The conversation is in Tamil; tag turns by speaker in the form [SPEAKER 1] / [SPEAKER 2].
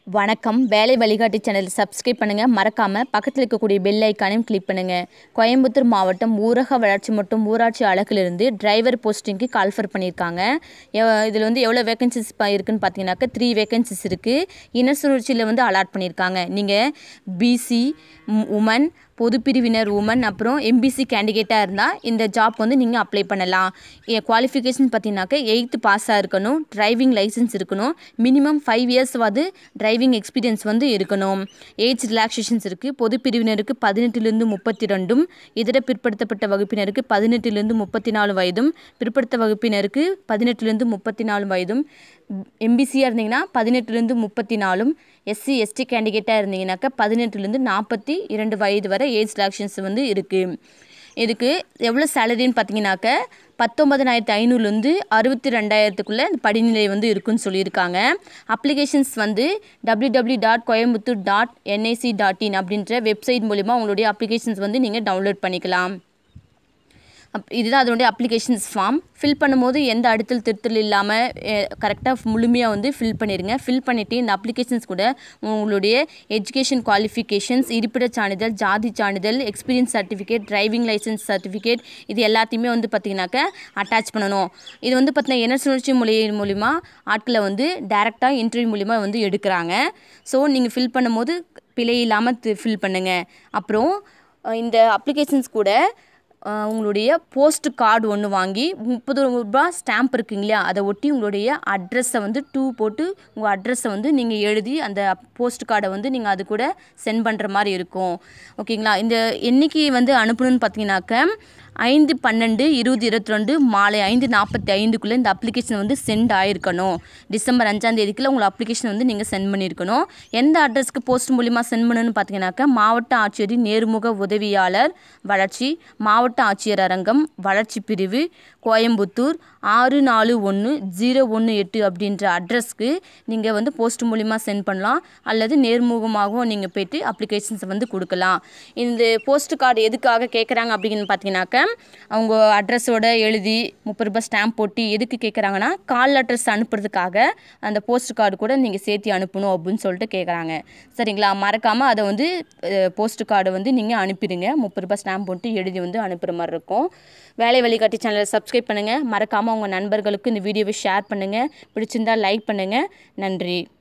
[SPEAKER 1] வணக்கம் வேலை வழிகாட்டி சேனல் சப்ஸ்கிரைப் பண்ணுங்கள் மறக்காமல் பக்கத்தில் இருக்கக்கூடிய பெல் ஐக்கானையும் கிளிக் பண்ணுங்கள் கோயம்புத்தூர் மாவட்டம் ஊரக வளர்ச்சி மற்றும் ஊராட்சி அலகிலிருந்து டிரைவர் போஸ்டிங்க்கு கால்ஃபர் பண்ணியிருக்காங்க இதில் வந்து எவ்வளோ வேகன்சிஸ் இருக்குன்னு பார்த்தீங்கன்னாக்கா த்ரீ வேகன்சிஸ் இருக்குது இன சுழற்சியில் வந்து அலாட் பண்ணியிருக்காங்க நீங்கள் பிசி உமன் பொதுப்பிரிவினர் உமன் அப்புறம் எம்பிசி கேண்டிடேட்டாக இருந்தால் இந்த ஜாப் வந்து நீங்கள் அப்ளை பண்ணலாம் குவாலிஃபிகேஷன் பார்த்தீங்கன்னாக்கா எயித்து பாஸாக இருக்கணும் டிரைவிங் லைசன்ஸ் இருக்கணும் மினிமம் ஃபைவ் இயர்ஸ்வாது டிரைவிங் எக்ஸ்பீரியன்ஸ் வந்து இருக்கணும் ஏஜ் ரிலாக்ஸேஷன்ஸ் இருக்குது பொதுப்பிரிவினருக்கு பதினெட்டுலேருந்து முப்பத்தி ரெண்டும் இதர பிற்படுத்தப்பட்ட வகுப்பினருக்கு பதினெட்டுலேருந்து முப்பத்தி நாலு வயதும் பிற்படுத்த வகுப்பினருக்கு பதினெட்டுலேருந்து முப்பத்தி நாலு வயதும் எம்பிசியாக இருந்தீங்கன்னா பதினெட்டுலேருந்து முப்பத்தி நாலும் எஸ்சி எஸ்டி கேண்டிடேட்டாக இருந்தீங்கன்னாக்கா பதினெட்டுலேருந்து நாற்பத்தி இரண்டு வயது வரை ஏஜ் ரிலாக்ஷன்ஸ் வந்து இருக்குது இதுக்கு எவ்வளோ சேலரின்னு பார்த்தீங்கன்னாக்க பத்தொம்பதனாயிரத்து ஐநூறுலேருந்து அறுபத்தி ரெண்டாயிரத்துக்குள்ளே இந்த படிநிலை வந்து இருக்குன்னு சொல்லியிருக்காங்க அப்ளிகேஷன்ஸ் வந்து W W dot Coimbatore dot NIC dot in அப்படின்ற வெப்சைட் மூலிமா உங்களுடைய அப்ளிகேஷன்ஸ் வந்து நீங்கள் டவுன்லோட் பண்ணிக்கலாம் அப் இதுதான் அதனுடைய அப்ளிகேஷன்ஸ் ஃபார்ம் ஃபில் பண்ணும்போது எந்த அடுத்தல் திருத்தல் இல்லாமல் கரெக்டாக முழுமையாக வந்து ஃபில் பண்ணிடுங்க ஃபில் பண்ணிவிட்டு இந்த அப்ளிகேஷன்ஸ் கூட உங்களுடைய எஜுகேஷன் குவாலிஃபிகேஷன்ஸ் இருப்பிடச் சான்றிதழ் ஜாதி சான்றிதழ் experience certificate driving licence certificate இது எல்லாத்தையுமே வந்து பார்த்திங்கனாக்கா அட்டாச் பண்ணணும் இது வந்து பார்த்திங்கன்னா என்ன சுழற்சி மொழி மூலிமா ஆட்களை வந்து டேரெக்டாக இன்டர்வியூ மூலிமா வந்து எடுக்கிறாங்க ஸோ நீங்கள் ஃபில் பண்ணும்போது பிழை இல்லாமல் ஃபில் பண்ணுங்கள் அப்புறம் இந்த அப்ளிகேஷன்ஸ் கூட உங்களுடைய போஸ்ட் கார்டு ஒன்று வாங்கி முப்பது ரூபா ஸ்டாம்ப் இருக்குங்க இல்லையா அதை ஒட்டி உங்களுடைய அட்ரஸை வந்து டூ போட்டு உங்கள் அட்ரஸை வந்து நீங்கள் எழுதி அந்த போஸ்ட் கார்டை வந்து நீங்கள் அது கூட சென்ட் பண்ணுற மாதிரி இருக்கும் ஓகேங்களா இந்த என்றைக்கு வந்து அனுப்பணும்னு பார்த்தீங்கன்னாக்க ஐந்து பன்னெண்டு இருபது இருபத்தி ரெண்டு மாலை ஐந்து நாற்பத்தி ஐந்துக்குள்ளே இந்த அப்ளிகேஷன் வந்து சென்ட் ஆகிருக்கணும் டிசம்பர் அஞ்சாம் தேதிக்குள்ளே உங்கள் அப்ளிகேஷன் வந்து நீங்கள் சென்ட் பண்ணியிருக்கணும் எந்த அட்ரஸ்க்கு போஸ்ட் மூலிமா சென்ட் பண்ணணும்னு பார்த்தீங்கன்னாக்கா மாவட்ட ஆட்சியரின் நேர்முக உதவியாளர் வளர்ச்சி மாவட்ட ஆட்சியர் அரங்கம் வளர்ச்சி பிரிவு கோயம்புத்தூர் ஆறு நாலு ஒன்று ஜீரோ ஒன்று எட்டு அப்படின்ற அட்ரஸ்க்கு நீங்கள் வந்து போஸ்ட் மூலிமா சென்ட் பண்ணலாம் அல்லது நேர்முகமாகவும் நீங்கள் போய்ட்டு அப்ளிகேஷன்ஸை வந்து கொடுக்கலாம் இந்த போஸ்ட் கார்டு எதுக்காக கேட்குறாங்க அப்படின்னு பார்த்தீங்கன்னாக்க அவங்க அட்ரஸோட எழுதி முப்பது ரூபாய் ஸ்டாம்ப் போட்டு எதுக்கு கேட்குறாங்கன்னா கால் அட்ரஸ் அனுப்புறதுக்காக அந்த போஸ்ட் கார்டு கூட நீங்கள் சேர்த்து அனுப்பணும் அப்படின்னு சொல்லிட்டு கேட்குறாங்க சரிங்களா மறக்காமல் அதை வந்து போஸ்ட் கார்டை வந்து நீங்கள் அனுப்பிடுங்க முப்பது ரூபாய் ஸ்டாம்ப் போட்டு எழுதி வந்து அனுப்புகிற மாதிரி இருக்கும் வேலை வழிகாட்டி சேனலை சப்ஸ்கிரைப் பண்ணுங்கள் மறக்காமல் உங்கள் நண்பர்களுக்கு இந்த வீடியோவை ஷேர் பண்ணுங்கள் பிடிச்சிருந்தால் லைக் பண்ணுங்கள் நன்றி